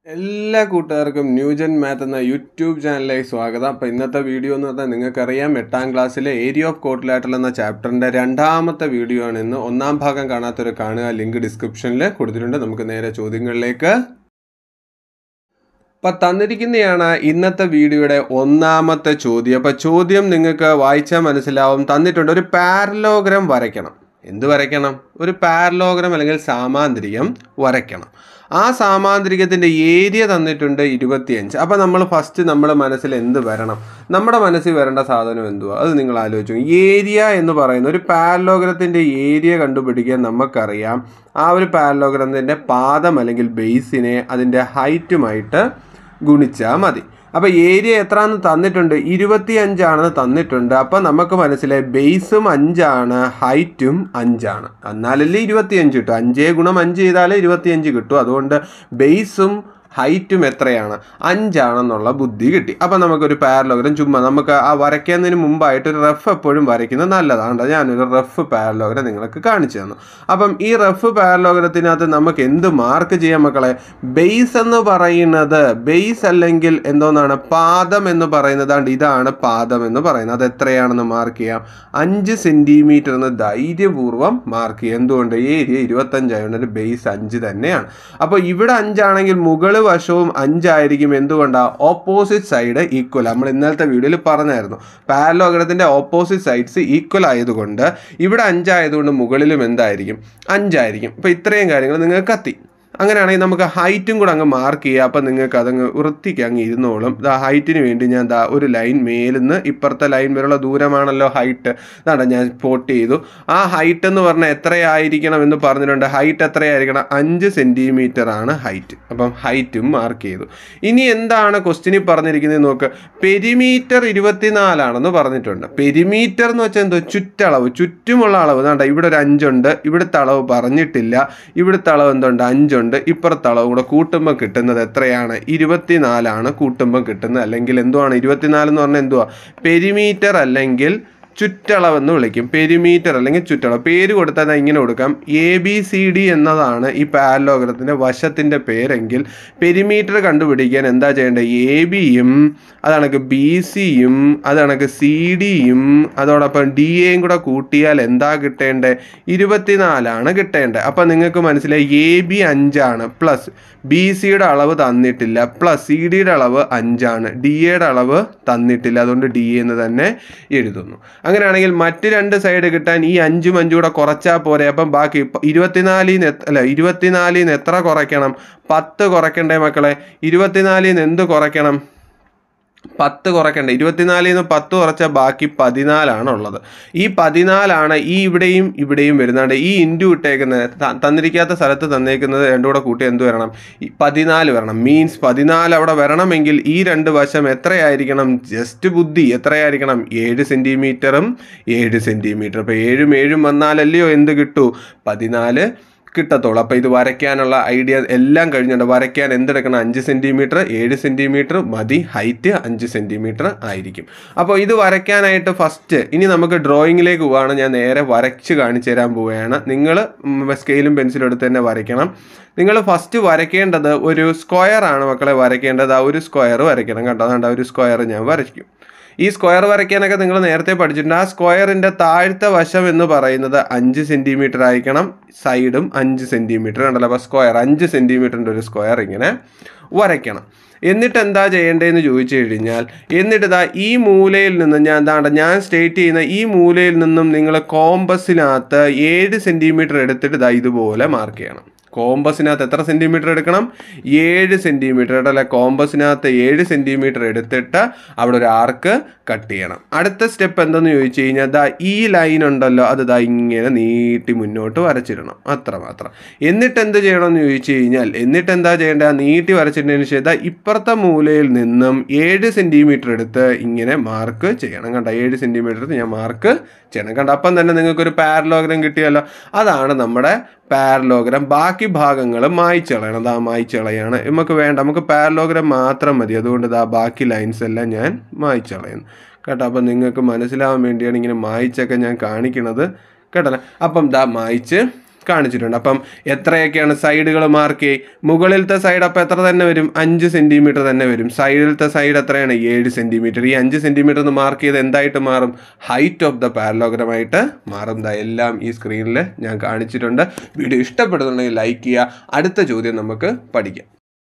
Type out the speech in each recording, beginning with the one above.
എല്ലാ കൂട്ടുകാർക്കും new gen math എന്ന യൂട്യൂബ് ചാനലിലേക്ക് സ്വാഗതം അപ്പോൾ ഇന്നത്തെ വീഡിയോ എന്ന് പറഞ്ഞാൽ നിങ്ങൾക്കറിയാം എട്ടാം ക്ലാസ്സിലെ ഏരിയ ഓഫ് കോട്ടിലാറ്റൽ എന്ന ചാപ്റ്ററിൻ്റെ രണ്ടാമത്തെ വീഡിയോ ആണ് ഇന്ന് ഒന്നാം ഭാഗം കാണാത്തൊരു കാണുക ലിങ്ക് ഡിസ്ക്രിപ്ഷനിൽ കൊടുത്തിട്ടുണ്ട് നമുക്ക് നേരെ ചോദ്യങ്ങളിലേക്ക് അപ്പം തന്നിരിക്കുന്നതാണ് ഇന്നത്തെ വീഡിയോയുടെ ഒന്നാമത്തെ ചോദ്യം അപ്പോൾ ചോദ്യം നിങ്ങൾക്ക് വായിച്ചാൽ മനസ്സിലാവും തന്നിട്ടുണ്ട് ഒരു പാരലോഗ്രാം വരയ്ക്കണം എന്ത് വരയ്ക്കണം ഒരു പാരലോഗ്രാം അല്ലെങ്കിൽ സാമാന്തരികം വരയ്ക്കണം ആ സാമാന്തരികത്തിൻ്റെ ഏരിയ തന്നിട്ടുണ്ട് ഇരുപത്തിയഞ്ച് അപ്പോൾ നമ്മൾ ഫസ്റ്റ് നമ്മുടെ മനസ്സിൽ എന്ത് വരണം നമ്മുടെ മനസ്സിൽ വരേണ്ട സാധനം എന്തുവാ അത് നിങ്ങൾ ആലോചിച്ചു ഏരിയ എന്ന് പറയുന്ന ഒരു പാരലോഗ്രത്തിൻ്റെ ഏരിയ കണ്ടുപിടിക്കാൻ നമുക്കറിയാം ആ ഒരു പാരലോഗ്രത്തിൻ്റെ പാദം അല്ലെങ്കിൽ ബേസിനെ അതിൻ്റെ ഹൈറ്റുമായിട്ട് ഗുണിച്ചാൽ മതി അപ്പോൾ ഏരിയ എത്രയാണെന്ന് തന്നിട്ടുണ്ട് ഇരുപത്തി അഞ്ചാണെന്ന് തന്നിട്ടുണ്ട് അപ്പോൾ നമുക്ക് മനസ്സിലായി ബേസും അഞ്ചാണ് ഹൈറ്റും അഞ്ചാണ് എന്നാലല്ലേ ഇരുപത്തിയഞ്ച് കിട്ടും അഞ്ചേ ഗുണം അഞ്ച് ചെയ്താലേ ഇരുപത്തിയഞ്ച് കിട്ടും അതുകൊണ്ട് ബേസും ഹൈറ്റും എത്രയാണ് അഞ്ചാണെന്നുള്ള ബുദ്ധി കിട്ടി അപ്പം നമുക്കൊരു പാരലോഗ്രം ചുമ്മാ നമുക്ക് ആ വരയ്ക്കുന്നതിന് മുമ്പായിട്ട് ഒരു റഫ് എപ്പോഴും വരയ്ക്കുന്നത് നല്ലതാണ് ഞാനൊരു റഫ് പാരലോഗ്രം നിങ്ങൾക്ക് കാണിച്ചു തന്നു അപ്പം ഈ റഫ് പാരലോഗ്രത്തിനകത്ത് നമുക്ക് എന്ത് മാർക്ക് ചെയ്യാം മക്കളെ ബേസ് എന്ന് പറയുന്നത് ബേസ് അല്ലെങ്കിൽ എന്തോന്നാണ് പാദം എന്ന് പറയുന്നത് ഇതാണ് പാദം എന്ന് പറയുന്നത് അത് എത്രയാണെന്ന് മാർക്ക് ചെയ്യാം അഞ്ച് സെൻറ്റിമീറ്റർ എന്ന് ധൈര്യപൂർവ്വം മാർക്ക് ചെയ്യാം എന്തുകൊണ്ട് ഏരിയ ഇരുപത്തഞ്ചായതുകൊണ്ട് ബേസ് അഞ്ച് തന്നെയാണ് അപ്പോൾ ഇവിടെ അഞ്ചാണെങ്കിൽ മുകൾ വശവും അഞ്ചായിരിക്കും എന്തുകൊണ്ടാണ് ഓപ്പോസിറ്റ് സൈഡ് ഈക്വൽ നമ്മൾ ഇന്നലത്തെ വീഡിയോയിൽ പറഞ്ഞായിരുന്നു പാരലോഗ്രത്തിൻ്റെ ഓപ്പോസിറ്റ് സൈഡ്സ് ഈക്വൽ ആയതുകൊണ്ട് ഇവിടെ അഞ്ചായതുകൊണ്ട് മുകളിലും എന്തായിരിക്കും അഞ്ചായിരിക്കും അപ്പോൾ ഇത്രയും കാര്യങ്ങൾ നിങ്ങൾക്ക് കത്തി അങ്ങനെയാണെങ്കിൽ നമുക്ക് ഹൈറ്റും കൂടെ അങ്ങ് മാർക്ക് ചെയ്യുക അപ്പം നിങ്ങൾക്ക് അതങ്ങ് വൃത്തിക്ക് അങ്ങ് ഇരുന്നോളും ദാ ഹൈറ്റിന് വേണ്ടി ഞാൻ ദാ ഒരു ലൈൻ മേലിന്ന് ഇപ്പുറത്തെ ലൈൻ വരെയുള്ള ദൂരമാണല്ലോ ഹൈറ്റ് ഇതാണ് ഞാൻ സ്പോട്ട് ചെയ്തു ആ ഹൈറ്റ് എന്ന് പറഞ്ഞാൽ എത്രയായിരിക്കണം എന്ന് പറഞ്ഞിട്ടുണ്ട് ഹൈറ്റ് എത്രയായിരിക്കണം അഞ്ച് സെൻറ്റിമീറ്റർ ആണ് ഹൈറ്റ് അപ്പം ഹൈറ്റും മാർക്ക് ചെയ്തു ഇനി എന്താണ് ക്വസ്റ്റിനിൽ പറഞ്ഞിരിക്കുന്നത് നോക്ക് പെരിമീറ്റർ ഇരുപത്തിനാലാണെന്ന് പറഞ്ഞിട്ടുണ്ട് പെരിമീറ്റർ എന്ന് വെച്ചാൽ എന്തോ ചുറ്റളവ് ചുറ്റുമുള്ള അളവ് വേണ്ട ഇവിടെ ഒരു അഞ്ചുണ്ട് ഇവിടുത്തെ അളവ് പറഞ്ഞിട്ടില്ല ഇവിടുത്തെ അളവ് എന്തുണ്ട് അഞ്ചുണ്ട് ഇപ്പുറത്തെ അളവ് കൂടെ കൂട്ടുമ്പോൾ കിട്ടുന്നത് എത്രയാണ് ഇരുപത്തിനാലാണ് കൂട്ടുമ്പോൾ കിട്ടുന്നത് അല്ലെങ്കിൽ എന്തുവാണ് ഇരുപത്തിനാല് എന്ന് പറഞ്ഞാൽ എന്തുവാ പെരിമീറ്റർ അല്ലെങ്കിൽ ചുറ്റളവെന്ന് വിളിക്കും പെരിമീറ്റർ അല്ലെങ്കിൽ ചുറ്റളവ് പേര് കൊടുത്താൽ ഇങ്ങനെ കൊടുക്കാം എ ബി സി ഡി എന്നതാണ് ഈ പാരലോഗ്രത്തിൻ്റെ വശത്തിൻ്റെ പേരെങ്കിൽ പെരിമീറ്റർ കണ്ടുപിടിക്കാൻ എന്താ ചെയ്യേണ്ടത് എ ബിയും അതണക്ക് ബി സിയും അതണക്ക് സി ഡിയും അതോടൊപ്പം ഡി എയും കൂടെ കൂട്ടിയാൽ എന്താ കിട്ടേണ്ടത് ഇരുപത്തിനാലാണ് കിട്ടേണ്ടത് അപ്പം നിങ്ങൾക്ക് മനസ്സിലായി എ ബി അഞ്ചാണ് പ്ലസ് ബി സിയുടെ അളവ് തന്നിട്ടില്ല പ്ലസ് സി ഡിയുടെ അളവ് അഞ്ചാണ് ഡി എയുടെ അളവ് തന്നിട്ടില്ല അതുകൊണ്ട് ഡി എന്ന് തന്നെ എഴുതുന്നു അങ്ങനെയാണെങ്കിൽ മറ്റ് രണ്ട് സൈഡ് കിട്ടാൻ ഈ അഞ്ചും അഞ്ചും കൂടെ കുറച്ചാൽ പോരെ അപ്പം ബാക്കി ഇരുപത്തിനാലിൽ നിന്ന് അല്ല ഇരുപത്തിനാലിൽ നിന്ന് എത്ര കുറയ്ക്കണം പത്ത് കുറയ്ക്കണ്ടേ മക്കളെ ഇരുപത്തിനാലിൽ നിന്ന് എന്ത് കുറയ്ക്കണം പത്ത് കുറയ്ക്കണ്ട ഇരുപത്തിനാലിൽ നിന്ന് പത്ത് കുറച്ചാൽ ബാക്കി പതിനാലാണ് ഉള്ളത് ഈ പതിനാലാണ് ഈ ഇവിടെയും ഇവിടെയും വരുന്നുണ്ട് ഈ ഇൻറ്റു ഇട്ടേക്കുന്നത് തന്നിരിക്കാത്ത സ്ഥലത്ത് തന്നേക്കുന്നത് രണ്ടും കൂടെ കൂട്ടി എന്ത് വരണം ഈ പതിനാല് വരണം മീൻസ് പതിനാല് അവിടെ വരണമെങ്കിൽ ഈ രണ്ട് വശം എത്രയായിരിക്കണം ജസ്റ്റ് ബുദ്ധി എത്രയായിരിക്കണം ഏഴ് സെൻറ്റിമീറ്ററും ഏഴ് സെൻറ്റിമീറ്റർ അപ്പോൾ ഏഴും ഏഴും വന്നാലല്ലയോ എന്ത് കിട്ടൂ പതിനാല് കിട്ടത്തുള്ളൂ അപ്പോൾ ഇത് വരയ്ക്കാനുള്ള ഐഡിയ എല്ലാം കഴിഞ്ഞുണ്ട് വരയ്ക്കാൻ എന്തെടുക്കണം അഞ്ച് സെൻറ്റിമീറ്റർ ഏഴ് സെൻറ്റിമീറ്റർ മതി ഹൈറ്റ് അഞ്ച് സെൻറ്റിമീറ്റർ ആയിരിക്കും അപ്പോൾ ഇത് വരയ്ക്കാനായിട്ട് ഫസ്റ്റ് ഇനി നമുക്ക് ഡ്രോയിങ്ങിലേക്ക് പോവുകയാണ് ഞാൻ നേരെ വരച്ച് കാണിച്ചു തരാൻ പോവുകയാണ് നിങ്ങൾ സ്കെയിലും പെൻസിലും എടുത്ത് തന്നെ വരയ്ക്കണം നിങ്ങൾ ഫസ്റ്റ് വരയ്ക്കേണ്ടത് ഒരു സ്ക്വയർ ആണ് മക്കളെ വരയ്ക്കേണ്ടത് ആ ഒരു സ്ക്വയർ വരയ്ക്കണം കേട്ടോ അതുകൊണ്ട് ഒരു സ്ക്വയർ ഞാൻ വരയ്ക്കും ഈ സ്ക്വയർ വരയ്ക്കാനൊക്കെ നിങ്ങൾ നേരത്തെ പഠിച്ചിട്ടുണ്ട് ആ സ്ക്വയറിൻ്റെ താഴത്തെ വശം എന്ന് പറയുന്നത് അഞ്ച് സെൻറ്റിമീറ്റർ ആയിരിക്കണം സൈഡും അഞ്ച് സെൻറ്റിമീറ്റർ ഉണ്ടല്ലോ അപ്പോൾ സ്ക്വയർ അഞ്ച് സെൻറ്റിമീറ്ററിൻ്റെ ഒരു സ്ക്വയർ ഇങ്ങനെ വരയ്ക്കണം എന്നിട്ട് എന്താ ചെയ്യേണ്ടതെന്ന് ചോദിച്ചു കഴിഞ്ഞാൽ എന്നിട്ട് ഇതാ ഈ മൂലയിൽ നിന്ന് ഞാൻ എന്താണ്ട് ഞാൻ സ്റ്റേറ്റ് ചെയ്യുന്ന ഈ മൂലയിൽ നിന്നും നിങ്ങൾ കോമ്പസിനകത്ത് ഏഴ് സെൻറ്റിമീറ്റർ എടുത്തിട്ട് ഇതാ ഇതുപോലെ മാർക്ക് ചെയ്യണം കോമ്പസിനകത്ത് എത്ര സെൻറ്റിമീറ്റർ എടുക്കണം ഏഴ് സെൻറ്റിമീറ്റർ അല്ലെ കോമ്പസിനകത്ത് ഏഴ് സെൻറ്റിമീറ്റർ എടുത്തിട്ട് അവിടെ ഒരു ആർക്ക് കട്ട് ചെയ്യണം അടുത്ത സ്റ്റെപ്പ് എന്തെന്ന് ചോദിച്ചു കഴിഞ്ഞാൽ ദാ ഈ ലൈൻ ഉണ്ടല്ലോ അത് ദാ ഇങ്ങനെ നീട്ടി മുന്നോട്ട് വരച്ചിടണം അത്ര മാത്രം എന്നിട്ട് എന്ത് ചെയ്യണമെന്ന് ചോദിച്ചു കഴിഞ്ഞാൽ എന്നിട്ട് എന്താ ചെയ്യേണ്ടത് ആ നീട്ടി വരച്ചിട്ടതിന് ശേഷം ദാ ഇപ്പുറത്തെ മൂലയിൽ നിന്നും ഏഴ് സെൻറ്റിമീറ്റർ എടുത്ത് ഇങ്ങനെ മാർക്ക് ചെയ്യണം കണ്ട ഏഴ് സെൻറ്റിമീറ്റർ എടുത്ത് ഞാൻ മാർക്ക് ചെയ്യണം കണ്ട അപ്പം തന്നെ നിങ്ങൾക്കൊരു പാരലോഗ്രം കിട്ടിയല്ലോ അതാണ് നമ്മുടെ പാരലോഗ്രാം ബാക്കി ഭാഗങ്ങൾ മായ്ച്ചു കളയണം അതാ മായ്ച്ചു കളയാണ് നമുക്ക് വേണ്ട നമുക്ക് പാരലോഗ്രാം മാത്രം മതി അതുകൊണ്ട് ഇതാ ബാക്കി ലൈൻസ് എല്ലാം ഞാൻ മായ്ച്ചു കളയുന്നു കേട്ടോ അപ്പം നിങ്ങൾക്ക് മനസ്സിലാവാൻ വേണ്ടിയാണ് ഇങ്ങനെ മായ്ച്ചൊക്കെ ഞാൻ കാണിക്കണത് കേട്ടല്ലേ അപ്പം ദാ മായ്ച്ച് കാണിച്ചിട്ടുണ്ട് അപ്പം എത്രയൊക്കെയാണ് സൈഡുകൾ മാർക്ക് ചെയ്യും മുകളിലത്തെ സൈഡ് അപ്പോൾ എത്ര തന്നെ വരും അഞ്ച് സെൻറ്റിമീറ്റർ തന്നെ വരും സൈഡിലത്തെ സൈഡ് എത്രയാണ് ഏഴ് സെൻറ്റിമീറ്റർ ഈ അഞ്ച് സെൻറ്റിമീറ്റർ എന്ന് മാർക്ക് ചെയ്ത് എന്തായിട്ട് മാറും ഹൈറ്റ് ഓഫ് ദ പാരലോഗ്രമായിട്ട് മാറും ദാ എല്ലാം ഈ സ്ക്രീനിൽ ഞാൻ കാണിച്ചിട്ടുണ്ട് വീഡിയോ ഇഷ്ടപ്പെടുന്നുണ്ടെങ്കിൽ ലൈക്ക് ചെയ്യുക അടുത്ത ചോദ്യം നമുക്ക് പഠിക്കാം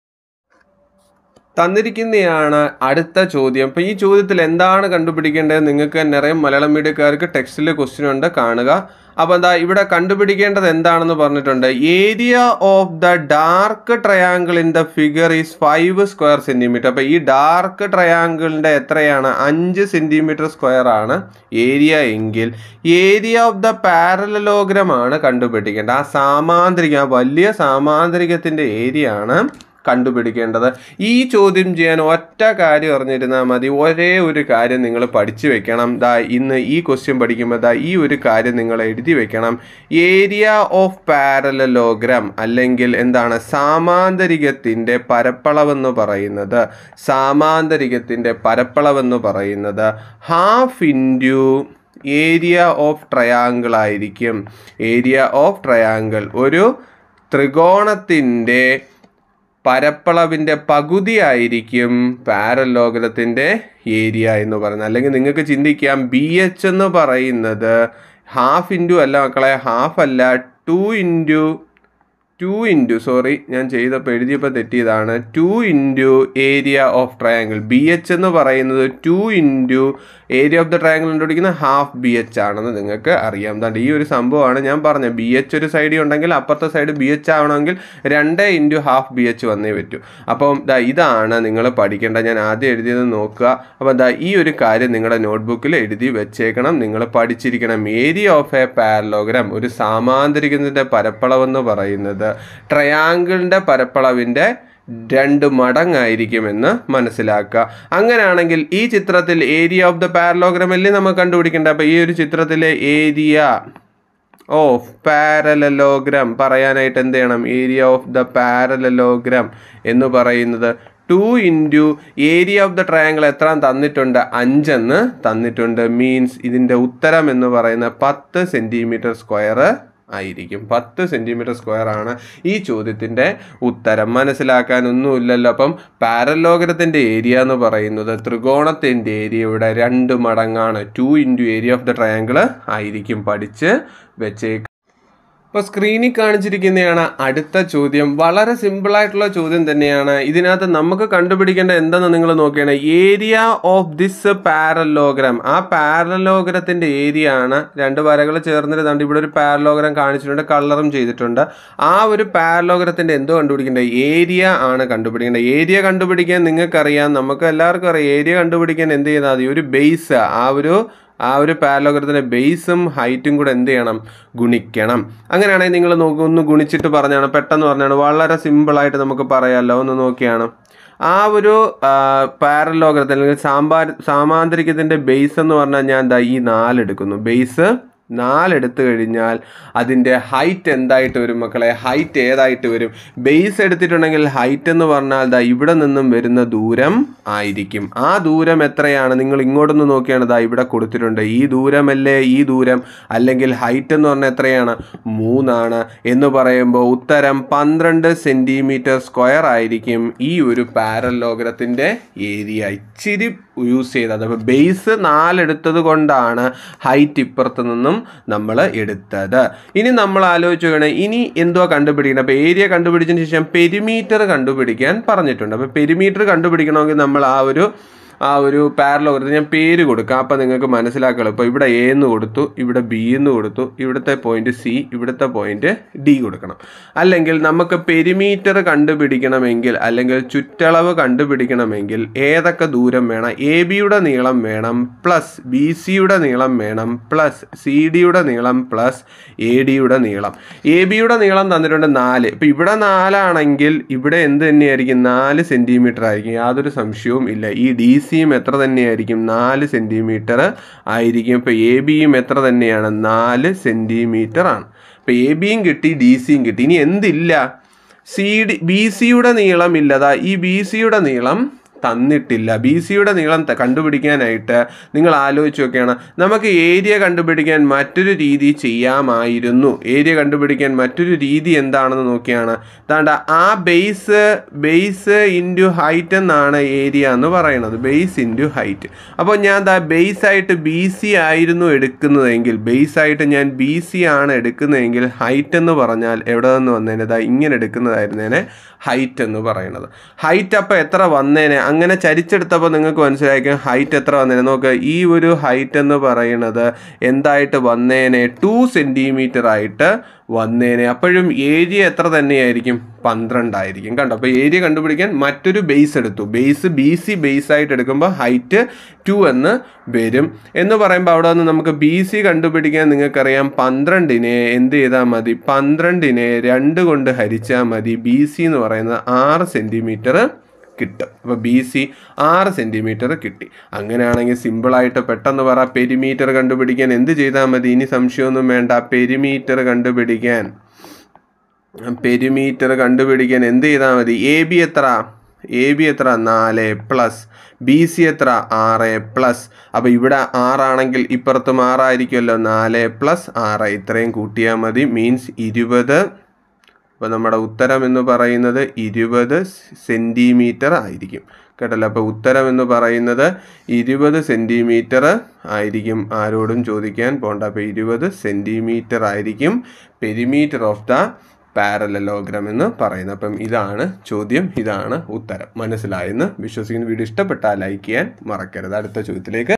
തന്നിരിക്കുന്നതാണ് അടുത്ത ചോദ്യം അപ്പോൾ ഈ ചോദ്യത്തിൽ എന്താണ് കണ്ടുപിടിക്കേണ്ടത് നിങ്ങൾക്ക് നിറയെ മലയാളം മീഡിയക്കാർക്ക് ടെക്സ്റ്റിൽ ക്വസ്റ്റ്യൻ ഉണ്ട് കാണുക അപ്പോൾ എന്താ ഇവിടെ കണ്ടുപിടിക്കേണ്ടത് എന്താണെന്ന് പറഞ്ഞിട്ടുണ്ട് area of the dark triangle in the figure is five square centimetre അപ്പോൾ ഈ ഡാർക്ക് ട്രയാങ്കിളിൻ്റെ എത്രയാണ് അഞ്ച് സെൻറ്റിമീറ്റർ സ്ക്വയർ ആണ് ഏരിയ എങ്കിൽ ഏരിയ ഓഫ് ദ പാരലലോഗ്രാം ആണ് കണ്ടുപിടിക്കേണ്ടത് ആ സാമാന്തരികം ആ വലിയ സാമാന്തരികത്തിൻ്റെ ഏരിയ ആണ് കണ്ടുപിടിക്കേണ്ടത് ഈ ചോദ്യം ചെയ്യാൻ ഒറ്റ കാര്യം അറിഞ്ഞിരുന്നാൽ മതി ഒരേ ഒരു കാര്യം നിങ്ങൾ പഠിച്ചു വെക്കണം ദാ ഇന്ന് ഈ ക്വസ്റ്റ്യൻ പഠിക്കുമ്പോൾ ദാ ഈ ഒരു കാര്യം നിങ്ങൾ എഴുതി വെക്കണം ഏരിയ ഓഫ് പാരലലോഗ്രാം അല്ലെങ്കിൽ എന്താണ് സാമാന്തരികത്തിൻ്റെ പരപ്പളവെന്ന് പറയുന്നത് സാമാന്തരികത്തിൻ്റെ പരപ്പളവെന്ന് പറയുന്നത് half into area of triangle ആയിരിക്കും ഏരിയ ഓഫ് ട്രയാങ്കിൾ ഒരു ത്രികോണത്തിൻ്റെ പരപ്പളവിൻ്റെ പകുതിയായിരിക്കും പാരലോഗ്രത്തിൻ്റെ ഏരിയ എന്ന് പറയുന്നത് അല്ലെങ്കിൽ നിങ്ങൾക്ക് ചിന്തിക്കാം ബി എച്ച് എന്ന് പറയുന്നത് ഹാഫ് ഇൻറ്റു അല്ല മക്കളെ ഹാഫ് അല്ല two into two into sorry ഞാൻ ചെയ്തപ്പോൾ എഴുതിയപ്പോൾ തെറ്റിയതാണ് two into area of triangle B H എന്ന് പറയുന്നത് two into area of the triangle കണ്ടുപിടിക്കുന്ന ഹാഫ് ബി എച്ച് ആണെന്ന് നിങ്ങൾക്ക് അറിയാം ദാണ്ട് ഈ ഒരു സംഭവമാണ് ഞാൻ പറഞ്ഞത് ബി എച്ച് ഒരു സൈഡിൽ ഉണ്ടെങ്കിൽ അപ്പുറത്തെ സൈഡ് ബി എച്ച് ആവണമെങ്കിൽ രണ്ട് ഇൻറ്റു ഹാഫ് ബി എച്ച് വന്നേ പറ്റൂ അപ്പം ദാ ഇതാണ് നിങ്ങൾ പഠിക്കേണ്ടത് ഞാൻ ആദ്യം എഴുതിയത് നോക്കുക അപ്പോൾ ദാ ഈ ഒരു കാര്യം നിങ്ങളുടെ നോട്ട്ബുക്കിൽ എഴുതി വെച്ചേക്കണം നിങ്ങൾ പഠിച്ചിരിക്കണം ഏരിയ ഓഫ് എ പാരലോഗ്രാം ഒരു സാമാന്തരികത്തിൻ്റെ പരപ്പളവെന്ന് പറയുന്നത് ട്രയാങ്കിളിൻ്റെ പരപ്പളവിൻ്റെ രണ്ട് മടങ്ങായിരിക്കുമെന്ന് മനസ്സിലാക്കുക അങ്ങനെയാണെങ്കിൽ ഈ ചിത്രത്തിൽ ഏരിയ ഓഫ് ദ പാരലോഗ്രാം അല്ലേ നമുക്ക് കണ്ടുപിടിക്കേണ്ടത് അപ്പോൾ ഈ ഒരു ചിത്രത്തിലെ ഏരിയ ഓഫ് പാരലലോഗ്രാം പറയാനായിട്ട് എന്ത് ചെയ്യണം ഏരിയ ഓഫ് ദ പാരലലോഗ്രാം എന്ന് പറയുന്നത് two into area of the triangle എത്ര തന്നിട്ടുണ്ട് അഞ്ചെന്ന് തന്നിട്ടുണ്ട് മീൻസ് ഇതിൻ്റെ ഉത്തരം എന്ന് പറയുന്നത് പത്ത് സെൻറ്റിമീറ്റർ സ്ക്വയർ ആയിരിക്കും പത്ത് സെൻറ്റിമീറ്റർ സ്ക്വയർ ആണ് ഈ ചോദ്യത്തിൻ്റെ ഉത്തരം മനസ്സിലാക്കാനൊന്നുമില്ലല്ലോ അപ്പം പാരലോഗ്രത്തിൻ്റെ ഏരിയ എന്ന് പറയുന്നത് ത്രികോണത്തിൻ്റെ ഏരിയയുടെ രണ്ട് മടങ്ങാണ് two into area of the triangle ആയിരിക്കും പഠിച്ച് വെച്ചേക്ക് ഇപ്പോൾ സ്ക്രീനിൽ കാണിച്ചിരിക്കുന്നതാണ് അടുത്ത ചോദ്യം വളരെ സിമ്പിളായിട്ടുള്ള ചോദ്യം തന്നെയാണ് ഇതിനകത്ത് നമുക്ക് കണ്ടുപിടിക്കേണ്ട എന്തെന്ന് നിങ്ങൾ നോക്കിയാണ് ഏരിയ ഓഫ് ദിസ് പാരലോഗ്രാം ആ പാരലോഗ്രത്തിൻ്റെ ഏരിയ ആണ് രണ്ട് വരകൾ ചേർന്നിരുന്നുണ്ട് ഇവിടെ ഒരു പാരലോഗ്രാം കാണിച്ചിട്ടുണ്ട് കളറും ചെയ്തിട്ടുണ്ട് ആ ഒരു പാരലോഗ്രത്തിൻ്റെ എന്തോ കണ്ടുപിടിക്കേണ്ടത് ഏരിയ ആണ് കണ്ടുപിടിക്കേണ്ടത് ഏരിയ കണ്ടുപിടിക്കാൻ നിങ്ങൾക്കറിയാം നമുക്ക് എല്ലാവർക്കും അറിയാം ഏരിയ കണ്ടുപിടിക്കാൻ എന്ത് ചെയ്താൽ മതി ഒരു ബേസ് ആ ഒരു ആ ഒരു പാരലോഗ്രത്തിൻ്റെ ബേസും ഹൈറ്റും കൂടെ എന്ത് ചെയ്യണം ഗുണിക്കണം അങ്ങനെയാണെങ്കിൽ നിങ്ങൾ നോക്കി ഒന്ന് ഗുണിച്ചിട്ട് പറഞ്ഞാണ് പെട്ടെന്ന് പറഞ്ഞാണ് വളരെ സിമ്പിളായിട്ട് നമുക്ക് പറയാമല്ലോ ഒന്ന് നോക്കിയാണ് ആ ഒരു പാരലോഗ്രത്തിൽ അല്ലെങ്കിൽ സാമ്പാ സാമാന്തരികത്തിൻ്റെ ബേസ് എന്ന് പറഞ്ഞാൽ ഞാൻ ദാ ഈ നാലെടുക്കുന്നു ബേസ് നാലെടുത്തു കഴിഞ്ഞാൽ അതിൻ്റെ ഹൈറ്റ് എന്തായിട്ട് വരും മക്കളെ ഹൈറ്റ് ഏതായിട്ട് വരും ബേസ് എടുത്തിട്ടുണ്ടെങ്കിൽ ഹൈറ്റ് എന്ന് പറഞ്ഞാൽ ദാ ഇവിടെ നിന്നും വരുന്ന ദൂരം ആയിരിക്കും ആ ദൂരം എത്രയാണ് നിങ്ങൾ ഇങ്ങോട്ടൊന്ന് നോക്കിയാണ് ദാ ഇവിടെ കൊടുത്തിട്ടുണ്ട് ഈ ദൂരമല്ലേ ഈ ദൂരം അല്ലെങ്കിൽ ഹൈറ്റ് എന്ന് പറഞ്ഞാൽ എത്രയാണ് മൂന്നാണ് എന്ന് പറയുമ്പോൾ ഉത്തരം പന്ത്രണ്ട് സെൻറ്റിമീറ്റർ സ്ക്വയർ ആയിരിക്കും ഈ ഒരു പാരലോഗ്രത്തിൻ്റെ ഏരിയ ഇച്ചിരി യൂസ് ചെയ്തത് അപ്പോൾ ബേസ് നാലെടുത്തത് കൊണ്ടാണ് ഹൈറ്റ് ഇപ്പുറത്ത് നിന്നും നമ്മൾ എടുത്തത് ഇനി നമ്മൾ ആലോചിച്ച് വേണം ഇനി എന്തുവാ കണ്ടുപിടിക്കണം അപ്പോൾ ഏരിയ കണ്ടുപിടിച്ചതിന് ശേഷം പെരിമീറ്റർ കണ്ടുപിടിക്കാൻ പറഞ്ഞിട്ടുണ്ട് അപ്പോൾ പെരിമീറ്റർ കണ്ടുപിടിക്കണമെങ്കിൽ നമ്മൾ ആ ഒരു ആ ഒരു പാരലോഗ്രത്തിൽ ഞാൻ പേര് കൊടുക്കാം അപ്പോൾ നിങ്ങൾക്ക് മനസ്സിലാക്കുക ഇപ്പോൾ ഇവിടെ എ എന്ന് കൊടുത്തു ഇവിടെ ബി എന്ന് കൊടുത്തു ഇവിടുത്തെ പോയിന്റ് സി ഇവിടുത്തെ പോയിന്റ് ഡി കൊടുക്കണം അല്ലെങ്കിൽ നമുക്ക് പെരിമീറ്റർ കണ്ടുപിടിക്കണമെങ്കിൽ അല്ലെങ്കിൽ ചുറ്റളവ് കണ്ടുപിടിക്കണമെങ്കിൽ ഏതൊക്കെ ദൂരം വേണം എ ബിയുടെ നീളം വേണം പ്ലസ് ബി സിയുടെ നീളം വേണം പ്ലസ് സി ഡിയുടെ നീളം പ്ലസ് എ ഡിയുടെ നീളം എ ബിയുടെ നീളം തന്നിട്ടുണ്ട് നാല് ഇപ്പം ഇവിടെ നാലാണെങ്കിൽ ഇവിടെ എന്ത് തന്നെയായിരിക്കും നാല് സെൻറ്റിമീറ്റർ ആയിരിക്കും യാതൊരു സംശയവും ഇല്ല ഈ ഡി സിയും എത്ര തന്നെയായിരിക്കും നാല് സെൻറ്റിമീറ്റർ ആയിരിക്കും ഇപ്പോൾ എ ബിയും എത്ര തന്നെയാണ് നാല് സെൻറ്റിമീറ്റർ ആണ് ഇപ്പോൾ എ ബിയും കിട്ടി ഡി സിയും കിട്ടി ഇനി എന്തില്ല സി ഡി ബി സിയുടെ നീളം ഇല്ലതാ ഈ ബി സിയുടെ നീളം തന്നിട്ടില്ല ബി സിയുടെ നീളം ത- കണ്ടുപിടിക്കാനായിട്ട് നിങ്ങൾ ആലോചിച്ച് നോക്കുകയാണ് നമുക്ക് ഏരിയ കണ്ടുപിടിക്കാൻ മറ്റൊരു രീതി ചെയ്യാമായിരുന്നു ഏരിയ കണ്ടുപിടിക്കാൻ മറ്റൊരു രീതി എന്താണെന്ന് നോക്കിയാണ് താണ്ട ആ ബേസ് ബേസ് ഇൻറ്റു ഹൈറ്റ് എന്നാണ് ഏരിയ എന്ന് പറയുന്നത് ബേസ് ഇൻറ്റു ഹൈറ്റ് അപ്പോൾ ഞാൻ ദാ ബേസ് ആയിട്ട് ബി സി ആയിരുന്നു എടുക്കുന്നതെങ്കിൽ ബേസ് ആയിട്ട് ഞാൻ ബി സി ആണ് എടുക്കുന്നതെങ്കിൽ ഹൈറ്റ് എന്ന് പറഞ്ഞാൽ എവിടെ നിന്ന് വന്നേനെ ദാ ഇങ്ങനെ എടുക്കുന്നതായിരുന്നേനെ ഹൈറ്റ് എന്ന് പറയുന്നത് ഹൈറ്റ് അപ്പോൾ എത്ര വന്നേനെ അങ്ങനെ ചരിച്ചെടുത്തപ്പോൾ നിങ്ങൾക്ക് മനസ്സിലായിരിക്കും ഹൈറ്റ് എത്ര വന്നേനെ നോക്ക് ഈ ഒരു ഹൈറ്റ് എന്ന് പറയുന്നത് എന്തായിട്ട് വന്നേനെ ടു സെൻറ്റിമീറ്റർ ആയിട്ട് വന്നേനെ അപ്പോഴും ഏരിയ എത്ര തന്നെയായിരിക്കും പന്ത്രണ്ടായിരിക്കും കണ്ടോ അപ്പോൾ ഏരിയ കണ്ടുപിടിക്കാൻ മറ്റൊരു ബേസ് എടുത്തു ബേസ് ബി സി ബേസ് ആയിട്ട് എടുക്കുമ്പോൾ ഹൈറ്റ് ടു എന്ന് വരും എന്ന് പറയുമ്പോൾ അവിടെ നിന്ന് നമുക്ക് ബി സി കണ്ടുപിടിക്കാൻ നിങ്ങൾക്കറിയാം പന്ത്രണ്ടിനെ എന്ത് ചെയ്താൽ മതി പന്ത്രണ്ടിനെ രണ്ട് കൊണ്ട് ഹരിച്ചാൽ മതി ബി സി എന്ന് പറയുന്നത് ആറ് സെൻറ്റിമീറ്റർ കിട്ടും അപ്പോൾ ബി സി ആറ് സെൻറ്റിമീറ്റർ കിട്ടി അങ്ങനെയാണെങ്കിൽ സിമ്പിളായിട്ട് പെട്ടെന്ന് പറ പെരിമീറ്റർ കണ്ടുപിടിക്കാൻ എന്ത് ചെയ്താൽ മതി ഇനി സംശയമൊന്നും വേണ്ട പെരിമീറ്റർ കണ്ടുപിടിക്കാൻ പെരിമീറ്റർ കണ്ടുപിടിക്കാൻ എന്ത് ചെയ്താൽ മതി എ ബി എത്ര എ ബി എത്ര നാല് പ്ലസ് ബി സി എത്ര ആറ് പ്ലസ് അപ്പോൾ ഇവിടെ ആറാണെങ്കിൽ ഇപ്പുറത്തും ആറായിരിക്കുമല്ലോ നാല് പ്ലസ് ആറ് ഇത്രയും കൂട്ടിയാൽ മതി മീൻസ് ഇരുപത് അപ്പോൾ നമ്മുടെ ഉത്തരം എന്ന് പറയുന്നത് ഇരുപത് സെൻറ്റിമീറ്റർ ആയിരിക്കും കേട്ടല്ലോ അപ്പോൾ ഉത്തരം എന്ന് പറയുന്നത് ഇരുപത് സെൻറ്റിമീറ്റർ ആയിരിക്കും ആരോടും ചോദിക്കാൻ പോണ്ട അപ്പോൾ ഇരുപത് സെൻറ്റിമീറ്റർ ആയിരിക്കും പെരിമീറ്റർ ഓഫ് ദ പാരലലോഗ്രാം എന്ന് പറയുന്നത് അപ്പം ഇതാണ് ചോദ്യം ഇതാണ് ഉത്തരം മനസ്സിലായെന്ന് വിശ്വസിക്കുന്ന വീഡിയോ ഇഷ്ടപ്പെട്ടാൽ ലൈക്ക് ചെയ്യാൻ മറക്കരുത് അടുത്ത ചോദ്യത്തിലേക്ക്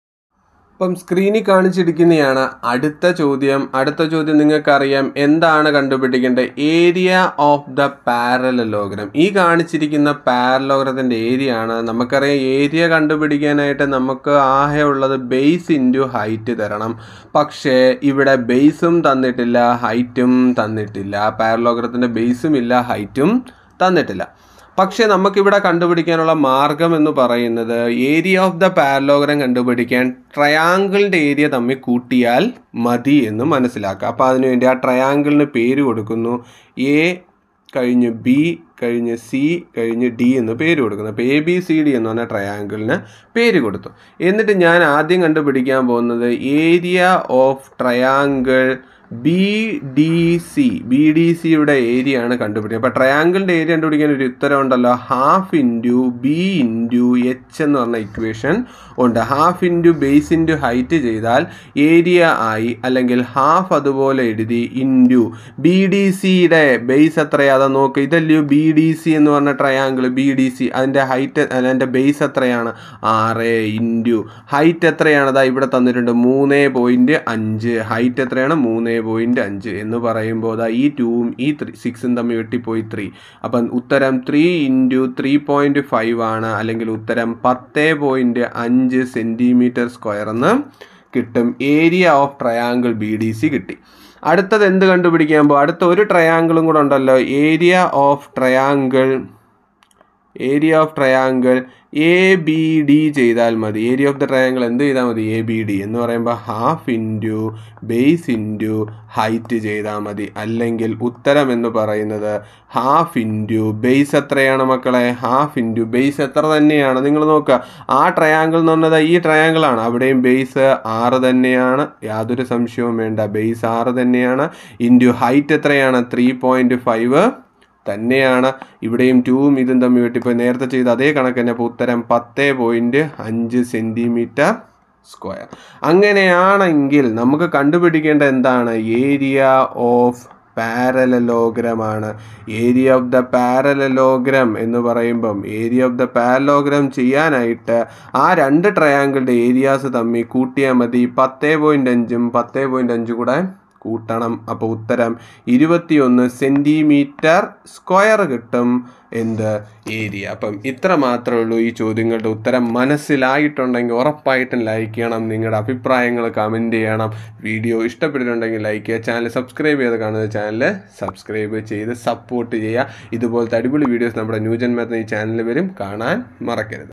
അപ്പം സ്ക്രീനിൽ കാണിച്ചിരിക്കുന്നതാണ് അടുത്ത ചോദ്യം അടുത്ത ചോദ്യം നിങ്ങൾക്കറിയാം എന്താണ് കണ്ടുപിടിക്കേണ്ടത് ഏരിയ ഓഫ് ദ പാരലലോഗ്രാം ഈ കാണിച്ചിരിക്കുന്ന പാരലോഗ്രത്തിൻ്റെ ഏരിയ ആണ് നമുക്കറിയാം ഏരിയ കണ്ടുപിടിക്കാനായിട്ട് നമുക്ക് ആകെ ഉള്ളത് ബേസ് ഇൻറ്റു ഹൈറ്റ് തരണം പക്ഷേ ഇവിടെ ബേസും തന്നിട്ടില്ല ഹൈറ്റും തന്നിട്ടില്ല പാരലോഗ്രത്തിൻ്റെ ബേസും ഇല്ല ഹൈറ്റും തന്നിട്ടില്ല പക്ഷേ നമുക്കിവിടെ കണ്ടുപിടിക്കാനുള്ള മാർഗം എന്ന് പറയുന്നത് ഏരിയ ഓഫ് ദ പാരലോഗ്രാം കണ്ടുപിടിക്കാൻ ട്രയാങ്കിളിൻ്റെ ഏരിയ തമ്മിൽ കൂട്ടിയാൽ മതി എന്ന് മനസ്സിലാക്കുക അപ്പോൾ അതിനുവേണ്ടി ആ ട്രയാങ്കിളിന് പേര് കൊടുക്കുന്നു എ കഴിഞ്ഞ് ബി കഴിഞ്ഞ് സി കഴിഞ്ഞ് ഡി എന്ന് പേര് കൊടുക്കുന്നു അപ്പോൾ എ ബി സി ഡി എന്ന് പറഞ്ഞ ട്രയാങ്കിളിന് പേര് കൊടുത്തു എന്നിട്ട് ഞാൻ ആദ്യം കണ്ടുപിടിക്കാൻ പോകുന്നത് area of triangle B D C B D സിയുടെ ഏരിയ ആണ് കണ്ടുപിടിക്കുക അപ്പോൾ ട്രയാങ്കിളിൻ്റെ ഏരിയ കണ്ടുപിടിക്കാൻ ഒരു ഉത്തരം ഉണ്ടല്ലോ half into B into H എന്ന് പറഞ്ഞ ഇക്വേഷൻ ഉണ്ട് half into base into height ചെയ്താൽ ഏരിയ ആയി അല്ലെങ്കിൽ ഹാഫ് അതുപോലെ എഴുതി ഇൻറ്റു ബി ഡി സിയുടെ ബേസ് എത്രയാ അതാ നോക്ക് ഇതല്ലയോ ബി ഡി സി എന്ന് പറഞ്ഞ ട്രയാങ്കിൾ ബി ഡി സി അതിൻ്റെ ഹൈറ്റ് അതിൻ്റെ ബേസ് എത്രയാണ് ആറ് ഇൻറ്റു ഹൈറ്റ് എത്രയാണ് അതാ ഇവിടെ തന്നിട്ടുണ്ട് മൂന്ന് പോയിൻറ്റ് അഞ്ച് ഹൈറ്റ് എത്രയാണ് മൂന്ന് പോയിൻറ്റ് അഞ്ച് എന്ന് പറയുമ്പോൾ അതാ ഈ ടൂവും ഈ ത്രീ സിക്സും തമ്മിൽ വെട്ടിപ്പോയി ത്രീ അപ്പം ഉത്തരം three into three point five ആണ് അല്ലെങ്കിൽ ഉത്തരം പത്ത് പോയിൻറ്റ് അഞ്ച് സെൻറ്റിമീറ്റർ സ്ക്വയർ എന്ന് കിട്ടും area of triangle B D C കിട്ടി അടുത്തത് എന്ത് കണ്ടുപിടിക്കാൻ പോകും അടുത്ത ഒരു ട്രയാങ്കിളും കൂടെ ഉണ്ടല്ലോ area of triangle area of triangle A B D ചെയ്താൽ മതി ഏരിയ ഓഫ് ദ ട്രയാങ്കിൾ എന്ത് ചെയ്താൽ മതി എ ബി ഡി എന്ന് പറയുമ്പോൾ half into base into height ചെയ്താൽ മതി അല്ലെങ്കിൽ ഉത്തരം എന്ന് പറയുന്നത് ഹാഫ് ഇൻറ്റു ബേസ് എത്രയാണ് മക്കളെ ഹാഫ് ഇൻറ്റു ബേസ് എത്ര തന്നെയാണ് നിങ്ങൾ നോക്കുക ആ ട്രയാങ്കിൾ എന്ന് പറഞ്ഞത് ഈ ട്രയാങ്കിളാണ് അവിടെയും ബേസ് ആറ് തന്നെയാണ് യാതൊരു സംശയവും വേണ്ട ബേസ് ആറ് തന്നെയാണ് ഇൻറ്റു ഹൈറ്റ് എത്രയാണ് ത്രീ പോയിൻറ്റ് ഫൈവ് തന്നെയാണ് ഇവിടെയും ടൂവും ഇതും തമ്മിൽ വെട്ടിപ്പോൾ നേരത്തെ ചെയ്ത അതേ കണക്ക് തന്നെ അപ്പോൾ ഉത്തരം പത്ത് പോയിൻറ്റ് അഞ്ച് സെൻറ്റിമീറ്റർ സ്ക്വയർ അങ്ങനെയാണെങ്കിൽ നമുക്ക് കണ്ടുപിടിക്കേണ്ട എന്താണ് ഏരിയ ഓഫ് പാരലലോഗ്രാം ആണ് ഏരിയ ഓഫ് ദ പാരലലോഗ്രാം എന്ന് പറയുമ്പം ഏരിയ ഓഫ് ദ പാരലോഗ്രാം ചെയ്യാനായിട്ട് ആ രണ്ട് ട്രയാങ്കിളുടെ ഏരിയാസ് തമ്മിൽ കൂട്ടിയാൽ മതി പത്ത് പോയിൻ്റ് അഞ്ചും പത്ത് പോയിൻ്റ് അഞ്ചും കൂടെ കൂട്ടണം അപ്പോൾ ഉത്തരം ഇരുപത്തിയൊന്ന് സെൻറ്റിമീറ്റർ സ്ക്വയർ കിട്ടും എന്ത് ഏരിയ അപ്പം ഇത്ര മാത്രമേ ഉള്ളൂ ഈ ചോദ്യങ്ങളുടെ ഉത്തരം മനസ്സിലായിട്ടുണ്ടെങ്കിൽ ഉറപ്പായിട്ടും ലൈക്ക് ചെയ്യണം നിങ്ങളുടെ അഭിപ്രായങ്ങൾ കമൻറ്റ് ചെയ്യണം വീഡിയോ ഇഷ്ടപ്പെട്ടിട്ടുണ്ടെങ്കിൽ ലൈക്ക് ചെയ്യുക ചാനൽ സബ്സ്ക്രൈബ് ചെയ്ത് കാണുന്ന ചാനൽ സബ്സ്ക്രൈബ് ചെയ്ത് സപ്പോർട്ട് ചെയ്യുക ഇതുപോലത്തെ അടിപൊളി വീഡിയോസ് നമ്മുടെ ന്യൂജൻ മെത്തൻ ഈ ചാനലിൽ വരും കാണാൻ മറക്കരുത്